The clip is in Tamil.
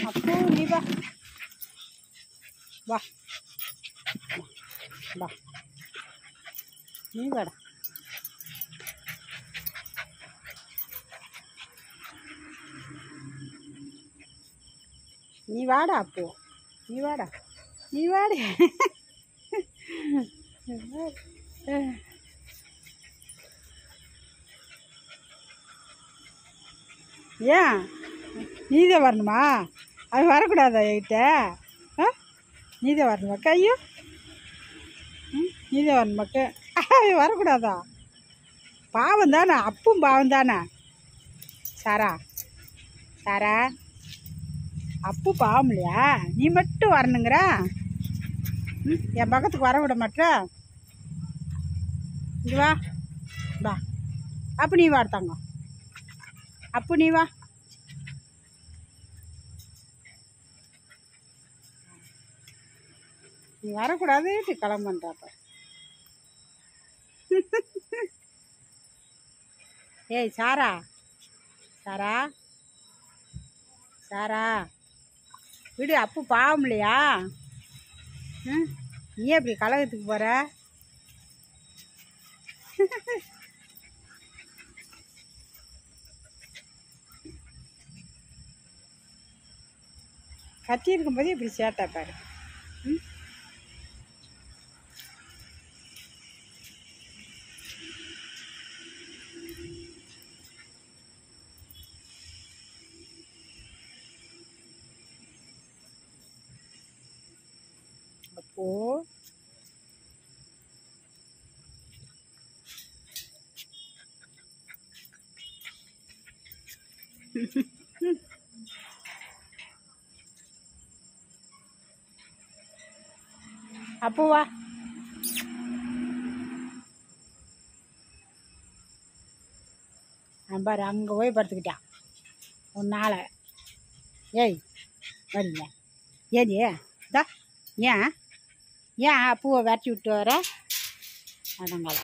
அப்போ நீ வா வா வா நீ வாடா நீ வாடா அப்போ நீ வாடா நீ வாடி ஏன் நீதான் வரணுமா அது வரக்கூடாதா என்கிட்ட ஆ நீதான் வரணுமா கையும் ம் நீதான் வரணுமாக்க அது வரக்கூடாதா பாவம் தானே அப்பும் பாவம் தானே சாரா சாரா அப்பு பாவம் இல்லையா நீ மட்டும் வரணுங்கிற ம் என் பக்கத்துக்கு வர விட மாட்டே இங்க வா வா அப்போ நீ வாடுத்தாங்க அப்போ நீ வா நீ வரக்கூடாது கிளம்புன்றாப்ப ஏய் சாரா சாரா சாரா விடு அப்பு பாவம் இல்லையா ம் நீ ஏன் இப்படி கலகத்துக்கு போகிற கத்தி இருக்கும்போது இப்படி சேட்டை பாரு ம் அப்போ அப்போ வா நான் பாரு அங்கே போய் படுத்துக்கிட்டான் உன்னால ஏய் வரீங்க ஏடி இதா ஏன் ஏன் பூவை விரட்டி விட்டு வர அடங்கால